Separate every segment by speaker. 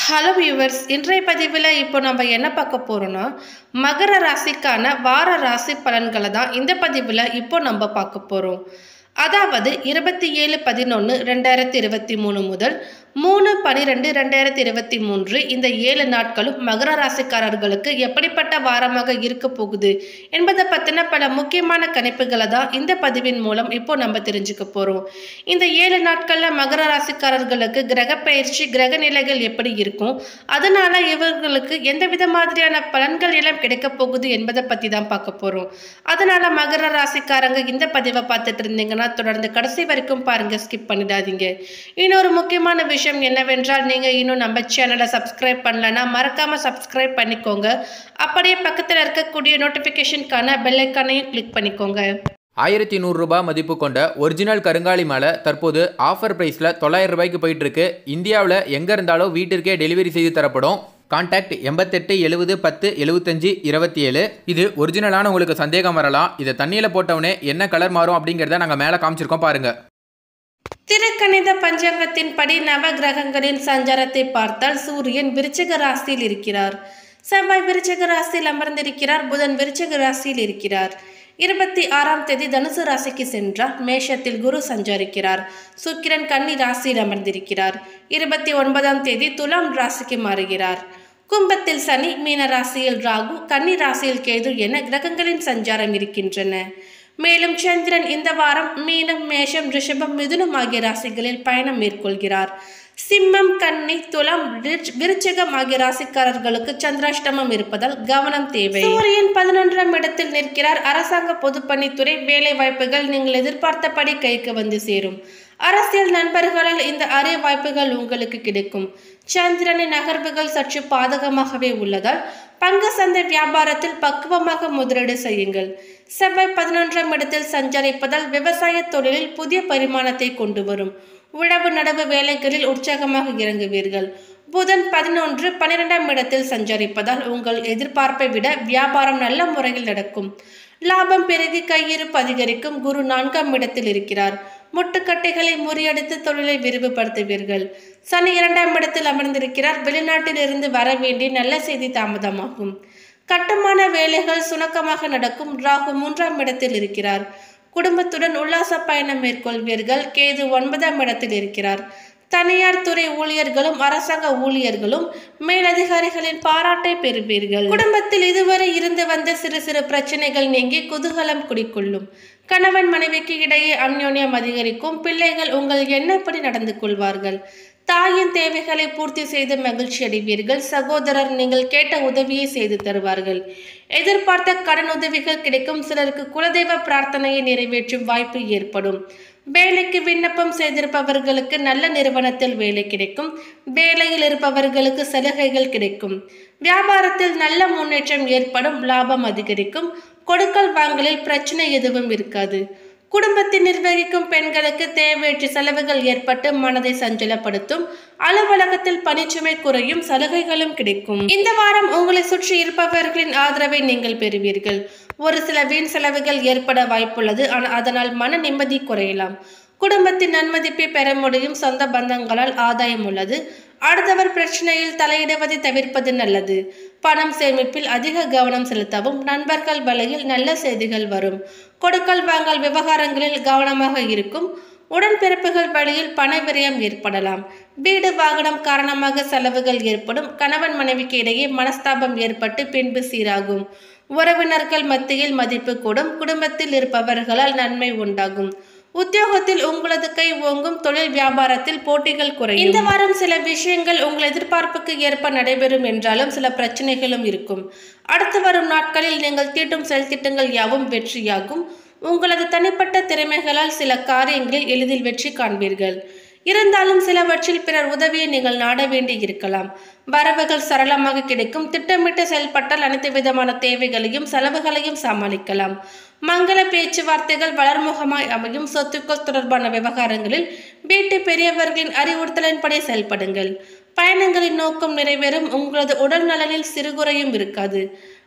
Speaker 1: hello viewers இன்றைய பதிவில் இப்போ நம்ம என்ன பார்க்க போகிறோம்னா மகர ராசிக்கான வார ராசி பலன்களை தான் இந்த பதிவில் இப்போ நம்ம பார்க்க போகிறோம் அதாவது இருபத்தி ஏழு பதினொன்று ரெண்டாயிரத்தி இருபத்தி மூணு முதல் மூணு பனிரெண்டு ரெண்டாயிரத்தி இருபத்தி மூன்று இந்த ஏழு நாட்களும் மகர ராசிக்காரர்களுக்கு எப்படிப்பட்ட வாரமாக இருக்க போகுது என்பதை பற்றின பல முக்கியமான கணிப்புகளை தான் இந்த பதிவின் மூலம் இப்போ நம்ம தெரிஞ்சுக்க போகிறோம் இந்த ஏழு நாட்களில் மகர ராசிக்காரர்களுக்கு கிரக பயிற்சி கிரக நிலைகள் எப்படி இருக்கும் அதனால இவர்களுக்கு எந்த வித மாதிரியான பலன்கள் எல்லாம் கிடைக்க போகுது என்பதை பற்றி தான் பார்க்க போகிறோம் அதனால மகர ராசிக்காரங்க இந்த பதிவை பார்த்துட்டு இருந்தீங்கன்னா தொடர்ந்து கடைசி வரைக்கும் பாருங்க ஸ்கிப் பண்ணிடாதீங்க இன்னொரு முக்கியமான விஷயம் என்னவென்றால் நீங்கள் இன்னும் நம்ம சேனலை சப்ஸ்கிரைப் பண்ணலன்னா மறக்காமல் சப்ஸ்கிரைப் பண்ணிக்கோங்க அப்படியே பக்கத்தில் இருக்கக்கூடிய நோட்டிஃபிகேஷனுக்கான பெல்லைக்கானையும் கிளிக் பண்ணிக்கோங்க
Speaker 2: ஆயிரத்தி நூறுரூபா மதிப்பு கொண்ட ஒரிஜினல் கருங்காலி மாலை தற்போது ஆஃபர் ப்ரைஸில் தொள்ளாயிரம் ரூபாய்க்கு போயிட்டு இருக்கு இந்தியாவில் எங்கே இருந்தாலும் வீட்டிற்கே டெலிவரி செய்து தரப்படும் கான்டாக்ட் எண்பத்தெட்டு எழுபது பத்து எழுபத்தஞ்சு இருபத்தி ஏழு இது ஒரிஜினலான உங்களுக்கு சந்தேகம் வரலாம் இதை தண்ணியில் போட்டவுடனே என்ன கலர் மாறும் அப்படிங்கிறத நாங்கள் மேலே காமிச்சிருக்கோம் பாருங்கள்
Speaker 1: திருக்கணித பஞ்சாங்கத்தின் படி நவ கிரகங்களின் சஞ்சாரத்தை பார்த்தால் சூரியன் விருச்சிக ராசியில் இருக்கிறார் செவ்வாய் விருச்சிக ராசியில் அமர்ந்திருக்கிறார் புதன் விருச்சிக ராசியில் இருக்கிறார் இருபத்தி ஆறாம் தேதி தனுசு ராசிக்கு சென்றார் மேஷத்தில் குரு சஞ்சரிக்கிறார் சுக்கிரன் கன்னி ராசியில் அமர்ந்திருக்கிறார் இருபத்தி ஒன்பதாம் தேதி துலாம் ராசிக்கு மாறுகிறார் கும்பத்தில் சனி மீன ராசியில் ராகு கன்னி ராசியில் கேது என கிரகங்களின் சஞ்சாரம் இருக்கின்றன மேலும் சந்திரன் இந்த வாரம் மீனம் மேஷம் ரிஷபம் மிதுனம் ஆகிய ராசிகளில் பயணம் மேற்கொள்கிறார் சிம்மம் கன்னி துலாம் விருச்- விருச்சிகம் ஆகிய ராசிக்காரர்களுக்கு சந்திராஷ்டமம் இருப்பதால் கவனம் தேவை சூரியன் பதினொன்றாம் இடத்தில் நிற்கிறார் அரசாங்க பொதுப்பணித்துறை வேலை வாய்ப்புகள் நீங்கள் எதிர்பார்த்தபடி கைக்கு வந்து சேரும் அரசியல் நண்பர்களால் இந்த அரிய வாய்ப்புகள் உங்களுக்கு கிடைக்கும் சந்திரனின் நகர்வுகள் சற்று பாதகமாகவே உள்ளதால் பங்கு சந்தை வியாபாரத்தில் பக்குவமாக முதலீடு செய்யுங்கள் செவ்வாய் பதினொன்றாம் இடத்தில் சஞ்சரிப்பதால் விவசாய தொழிலில் புதிய பரிமாணத்தை கொண்டு வரும் உழவு நடவு வேலைகளில் உற்சாகமாக இறங்குவீர்கள் புதன் பதினொன்று பன்னிரெண்டாம் இடத்தில் சஞ்சரிப்பதால் உங்கள் எதிர்பார்ப்பை விட வியாபாரம் நல்ல முறையில் நடக்கும் லாபம் பெருகி கையிருப்பு அதிகரிக்கும் குரு நான்காம் இடத்தில் இருக்கிறார் முட்டுக்கட்டைகளை முறியடித்து தொழிலை விரிவுபடுத்துவீர்கள் சனி இரண்டாம் இடத்தில் அமர்ந்திருக்கிறார் வெளிநாட்டில் இருந்து வர வேண்டிய நல்ல செய்தி தாமதமாகும் கட்டுமான வேலைகள் சுணக்கமாக நடக்கும் ராகு மூன்றாம் இடத்தில் இருக்கிறார் குடும்பத்துடன் உல்லாச பயணம் மேற்கொள்வீர்கள் கேது ஒன்பதாம் இடத்தில் இருக்கிறார் தனியார் துறை ஊழியர்களும் அரசாங்க ஊழியர்களும் மேலதிகாரிகளின் பாராட்டை பெறுவீர்கள் குடும்பத்தில் இதுவரை இருந்து வந்த சிறு சிறு பிரச்சனைகள் நீங்கி குதூகலம் குடிக்கொள்ளும் கணவன் மனைவிக்கு இடையே அந்யோன்யம் அதிகரிக்கும் பிள்ளைகள் உங்கள் எண்ணப்படி நடந்து கொள்வார்கள் தாயின் தேவைகளை பூர்த்தி செய்து மகிழ்ச்சி அடைவீர்கள் சகோதரர் நீங்கள் கேட்ட உதவியை செய்து தருவார்கள் எதிர்பார்த்த கடன் உதவிகள் கிடைக்கும் சிலருக்கு குலதெய்வ பிரார்த்தனையை நிறைவேற்றும் வாய்ப்பு ஏற்படும் வேலைக்கு விண்ணப்பம் செய்திருப்பவர்களுக்கு நல்ல நிறுவனத்தில் வேலை கிடைக்கும் வேலையில் இருப்பவர்களுக்கு சலுகைகள் கிடைக்கும் வியாபாரத்தில் நல்ல முன்னேற்றம் ஏற்படும் லாபம் அதிகரிக்கும் கொடுக்கல் வாங்கலில் பிரச்சனை எதுவும் இருக்காது குடும்பத்தை நிர்வகிக்கும் பெண்களுக்கு தேவையற்ற செலவுகள் ஏற்பட்டு மனதை சஞ்சலப்படுத்தும் அலுவலகத்தில் பணிச்சுமை குறையும் சலுகைகளும் கிடைக்கும் இந்த வாரம் உங்களை சுற்றி இருப்பவர்களின் ஆதரவை நீங்கள் பெறுவீர்கள் ஒரு சில வீண் செலவுகள் ஏற்பட வாய்ப்புள்ளது ஆனால் அதனால் மன நிம்மதி குறையலாம் குடும்பத்தின் நன்மதிப்பை பெற முடியும் சொந்த பந்தங்களால் ஆதாயம் உள்ளது அடுத்தவர் பிரச்சனையில் தலையிடுவதை தவிர்ப்பது நல்லது பணம் சேமிப்பில் அதிக கவனம் செலுத்தவும் நண்பர்கள் வழியில் நல்ல செய்திகள் வரும் கொடுக்கல் வாங்கல் விவகாரங்களில் கவனமாக இருக்கும் உடன்பிறப்புகள் வழியில் பண விரயம் ஏற்படலாம் வீடு வாகனம் காரணமாக செலவுகள் ஏற்படும் கணவன் மனைவிக்கு இடையே மனஸ்தாபம் ஏற்பட்டு பின்பு சீராகும் உறவினர்கள் மத்தியில் மதிப்பு கூடும் குடும்பத்தில் இருப்பவர்களால் நன்மை உண்டாகும் உத்தியோகத்தில் உங்களது கை ஓங்கும் தொழில் வியாபாரத்தில் போட்டிகள் குறையும் இந்த வாரம் சில விஷயங்கள் உங்கள் எதிர்பார்ப்புக்கு ஏற்ப நடைபெறும் என்றாலும் சில பிரச்சனைகளும் இருக்கும் அடுத்து வரும் நாட்களில் நீங்கள் தீட்டும் செயல் திட்டங்கள் யாவும் வெற்றியாகும் உங்களது தனிப்பட்ட திறமைகளால் சில காரியங்களில் எளிதில் வெற்றி காண்பீர்கள் இருந்தாலும் சிலவற்றில் பிறர் உதவியை நீங்கள் நாட வேண்டி இருக்கலாம் வரவுகள் சரளமாக கிடைக்கும் திட்டமிட்டு செயல்பட்டால் அனைத்து விதமான தேவைகளையும் செலவுகளையும் சமாளிக்கலாம் மங்கள பேச்சுவார்த்தைகள் வளர்முகமாய் அமையும் சொத்துக்கள் தொடர்பான விவகாரங்களில் வீட்டு பெரியவர்களின் அறிவுறுத்தலின்படி செயல்படுங்கள் பயணங்களின் நோக்கம் நிறைவேறும் உங்களது உடல் நலனில் சிறுகுறையும் இருக்காது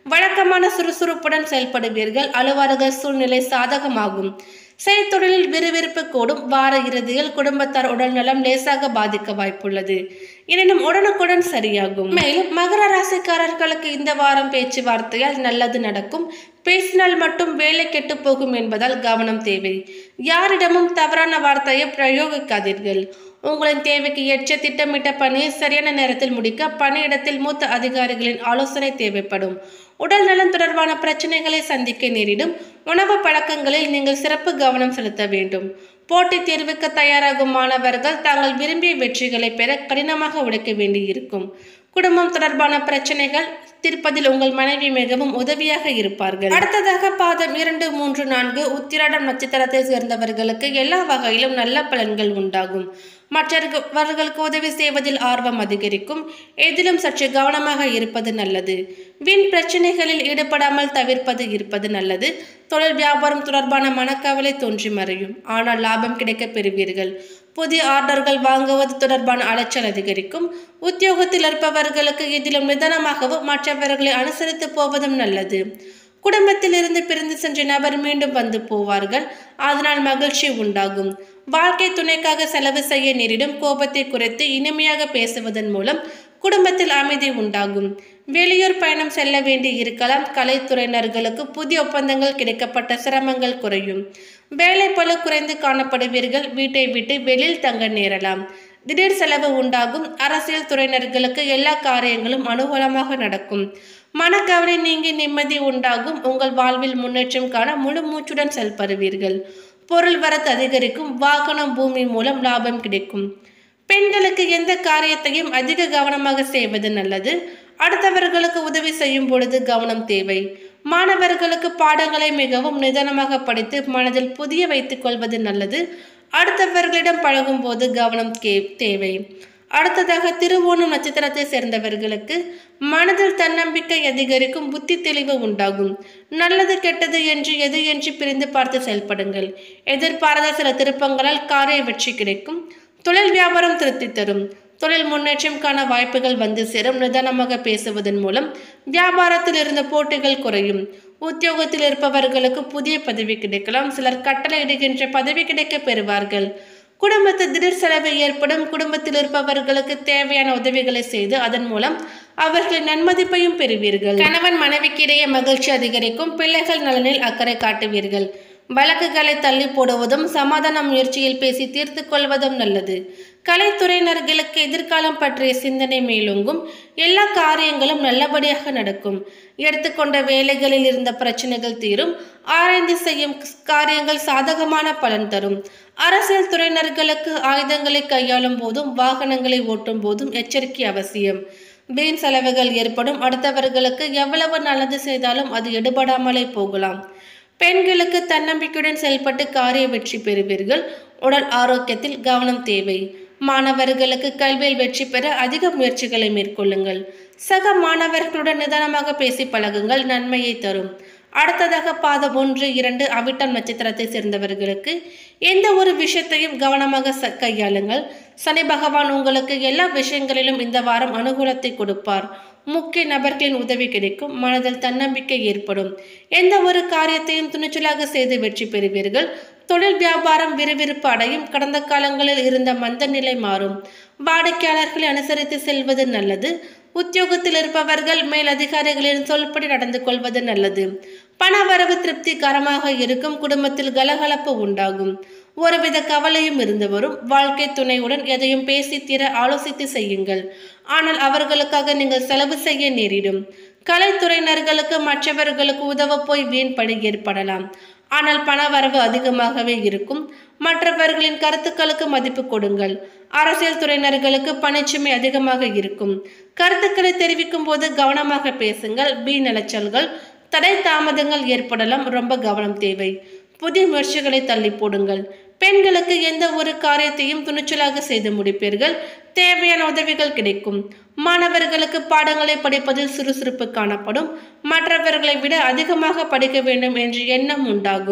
Speaker 1: வழக்கமான சுறுசுறுப்புடன் செயல்படுவீர்கள் அலுவலக சூழ்நிலை சாதகமாகும் செய்தொழிலில் விறுவிறுப்பு கூடும் வார இறுதியில் குடும்பத்தார் உடல்நலம் லேசாக பாதிக்க வாய்ப்புள்ளது எனினும் உடனுக்குடன் சரியாகும் மேலும் மகர ராசிக்காரர்களுக்கு இந்த வாரம் பேச்சுவார்த்தையால் நல்லது நடக்கும் பேசினால் மட்டும் வேலை கெட்டு போகும் என்பதால் கவனம் தேவை யாரிடமும் தவறான வார்த்தையை பிரயோகிக்காதீர்கள் உங்களின் தேவைக்கு ஏற்ற திட்டமிட்ட பணியை சரியான நேரத்தில் முடிக்க பணியிடத்தில் மூத்த அதிகாரிகளின் ஆலோசனை தேவைப்படும் உடல் நலம் தொடர்பான பிரச்சனைகளை சந்திக்க நேரிடும் உணவு பழக்கங்களில் நீங்கள் சிறப்பு கவனம் செலுத்த வேண்டும் போட்டித் தேர்வுக்கு தயாராகும் மாணவர்கள் தாங்கள் விரும்பிய வெற்றிகளை பெற கடினமாக உழைக்க வேண்டியிருக்கும் குடும்பம் தொடர்பான பிரச்சனைகள் தீர்ப்பதில் உங்கள் மனைவி மிகவும் உதவியாக இருப்பார்கள் அடுத்ததாக பாதம் இரண்டு மூன்று நான்கு உத்திராடம் நட்சத்திரத்தை சேர்ந்தவர்களுக்கு எல்லா வகையிலும் நல்ல பலன்கள் உண்டாகும் மற்றவர்களுக்கு உதவி செய்வதில் ஆர்வம் அதிகரிக்கும் எதிலும் சற்று கவனமாக இருப்பது நல்லது வீண் பிரச்சனைகளில் ஈடுபடாமல் தவிர்ப்பது இருப்பது நல்லது தொழில் வியாபாரம் தொடர்பான மனக்கவலை தோன்றி மறையும் ஆனால் லாபம் கிடைக்கப் பெறுவீர்கள் புதிய ஆர்டர்கள் வாங்குவது தொடர்பான அலைச்சல் அதிகரிக்கும் உத்தியோகத்தில் இருப்பவர்களுக்கு இதிலும் நிதானமாகவும் மற்றவர்களை அனுசரித்து போவதும் நல்லது குடும்பத்தில் இருந்து பிரிந்து சென்ற நபர் மீண்டும் வந்து போவார்கள் அதனால் மகிழ்ச்சி உண்டாகும் வாழ்க்கை துணைக்காக செலவு செய்ய நேரிடும் கோபத்தை குறைத்து இனிமையாக பேசுவதன் மூலம் குடும்பத்தில் அமைதி உண்டாகும் வெளியூர் பயணம் செல்ல வேண்டி இருக்கலாம் கலைத்துறையினர்களுக்கு புதிய ஒப்பந்தங்கள் கிடைக்கப்பட்ட சிரமங்கள் குறையும் வேலை பளு குறைந்து காணப்படுவீர்கள் வீட்டை விட்டு வெளியில் தங்க நேரலாம் திடீர் செலவு உண்டாகும் அரசியல் துறையினர்களுக்கு எல்லா காரியங்களும் அனுகூலமாக நடக்கும் மனக்கவலை நீங்கி நிம்மதி உண்டாகும் உங்கள் வாழ்வில் முன்னேற்றம் காண முழு மூச்சுடன் செயல்படுவீர்கள் பொருள் வரத்து அதிகரிக்கும் வாகனம் பூமி மூலம் லாபம் கிடைக்கும் பெண்களுக்கு எந்த காரியத்தையும் அதிக கவனமாக செய்வது நல்லது அடுத்தவர்களுக்கு உதவி செய்யும் பொழுது கவனம் தேவை மாணவர்களுக்கு பாடங்களை மிகவும் நிதானமாக படித்து மனதில் புதிய வைத்துக் கொள்வது நல்லது அடுத்தவர்களிடம் பழகும் போது கவனம் கே- தேவை அடுத்ததாக திருவோணம் நட்சத்திரத்தை சேர்ந்தவர்களுக்கு மனதில் தன்னம்பிக்கை அதிகரிக்கும் புத்தி தெளிவு உண்டாகும் நல்லது கெட்டது என்று எது என்று பிரிந்து பார்த்து செயல்படுங்கள் எதிர்பாராத சில திருப்பங்களால் காரிய வெற்றி கிடைக்கும் தொழில் வியாபாரம் திருப்தி தரும் தொழில் முன்னேற்றம் காண வாய்ப்புகள் வந்து சேரும் நிதானமாக பேசுவதன் மூலம் வியாபாரத்தில் இருந்த போட்டிகள் குறையும் உத்தியோகத்தில் இருப்பவர்களுக்கு புதிய பதவி கிடைக்கலாம் சிலர் கட்டளையிடுகின்ற பதவி கிடைக்க பெறுவார்கள் குடும்பத்தில் திடீர் செலவு ஏற்படும் குடும்பத்தில் இருப்பவர்களுக்கு தேவையான உதவிகளை செய்து அதன் மூலம் அவர்களின் நன்மதிப்பையும் பெறுவீர்கள் கணவன் மனைவிக்கு இடையே மகிழ்ச்சி அதிகரிக்கும் பிள்ளைகள் நலனில் அக்கறை காட்டுவீர்கள் வழக்குகளை தள்ளி போடுவதும் சமாதான முயற்சியில் பேசி தீர்த்து கொள்வதும் நல்லது கலைத்துறையினர்களுக்கு எதிர்காலம் பற்றிய சிந்தனை மேலோங்கும் எல்லா காரியங்களும் நல்லபடியாக நடக்கும் எடுத்துக்கொண்ட வேலைகளில் இருந்த பிரச்சனைகள் தீரும் ஆராய்ந்து செய்யும் காரியங்கள் சாதகமான பலன் தரும் அரசியல் துறையினர்களுக்கு ஆயுதங்களை கையாளும் போதும் வாகனங்களை ஓட்டும் போதும் எச்சரிக்கை அவசியம் வீண் செலவுகள் ஏற்படும் அடுத்தவர்களுக்கு எவ்வளவு நல்லது செய்தாலும் அது எடுபடாமலே போகலாம் பெண்களுக்கு தன்னம்பிக்கையுடன் செயல்பட்டு காரிய வெற்றி பெறுவீர்கள் உடல் ஆரோக்கியத்தில் கவனம் தேவை மாணவர்களுக்கு கல்வியில் வெற்றி பெற அதிக முயற்சிகளை மேற்கொள்ளுங்கள் சக மாணவர்களுடன் நிதானமாக பேசி பழகுங்கள் நன்மையை தரும் அடுத்ததாக பாதம் ஒன்று இரண்டு அவிட்டம் நட்சத்திரத்தை சேர்ந்தவர்களுக்கு எந்த ஒரு விஷயத்தையும் கவனமாக ச- கையாளுங்கள் சனி பகவான் உங்களுக்கு எல்லா விஷயங்களிலும் இந்த வாரம் அனுகூலத்தை கொடுப்பார் முக்கிய நபர்களின் உதவி கிடைக்கும் மனதில் தன்னம்பிக்கை ஏற்படும் எந்த ஒரு காரியத்தையும் துணிச்சலாக செய்து வெற்றி பெறுவீர்கள் தொழில் வியாபாரம் விறுவிறுப்பு அடையும் கடந்த காலங்களில் இருந்த மந்த நிலை மாறும் வாடிக்கையாளர்களை அனுசரித்து செல்வது நல்லது உத்தியோகத்தில் இருப்பவர்கள் மேல் அதிகாரிகளின் சொல்படி நடந்து கொள்வது நல்லது பண வரவு திருப்திகரமாக இருக்கும் குடும்பத்தில் கலகலப்பு உண்டாகும் ஒருவித கவலையும் இருந்து வரும் வாழ்க்கை துணையுடன் எதையும் பேசி தீர ஆலோசித்து செய்யுங்கள் ஆனால் அவர்களுக்காக நீங்கள் செலவு செய்ய நேரிடும் கலைத்துறையினர்களுக்கு மற்றவர்களுக்கு உதவ போய் வீண் பணி ஏற்படலாம் ஆனால் பண வரவு அதிகமாகவே இருக்கும் மற்றவர்களின் கருத்துக்களுக்கு மதிப்பு கொடுங்கள் அரசியல் துறையினர்களுக்கு பணிச்சுமை அதிகமாக இருக்கும் கருத்துக்களை தெரிவிக்கும் போது கவனமாக பேசுங்கள் வீண் அலைச்சல்கள் தடை தாமதங்கள் ஏற்படலாம் ரொம்ப கவனம் தேவை புதிய முயற்சிகளை தள்ளி போடுங்கள் பெண்களுக்கு எந்த ஒரு காரியத்தையும் துணிச்சலாக செய்து முடிப்பீர்கள் தேவையான உதவிகள் கிடைக்கும் மாணவர்களுக்கு பாடங்களை படிப்பதில் சுறுசுறுப்பு காணப்படும் மற்றவர்களை விட அதிகமாக படிக்க வேண்டும் என்ற எண்ணம் உண்டாகும்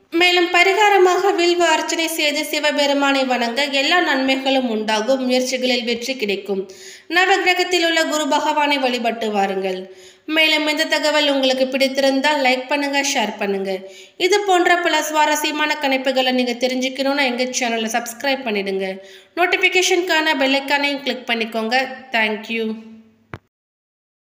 Speaker 1: மேலும் பரிகாரமாக வில்வ அர்ச்சனை செய்து சிவபெருமானை வணங்க எல்லா நன்மைகளும் உண்டாகும் முயற்சிகளில் வெற்றி கிடைக்கும் நவகிரகத்தில் உள்ள குரு பகவானை வழிபட்டு வாருங்கள் மேலும் இந்த தகவல் உங்களுக்கு பிடித்திருந்தால் லைக் பண்ணுங்க ஷேர் பண்ணுங்க இது போன்ற பல சுவாரஸ்யமான கணிப்புகளை நீங்க தெரிஞ்சுக்கணும்னா எங்க சேனலை சப்ஸ்கிரைப் பண்ணிடுங்க நோட்டிஃபிகேஷனுக்கான பெல்லைக்கானையும் கிளிக் பண்ணிக்கோங்க தேங்க்யூ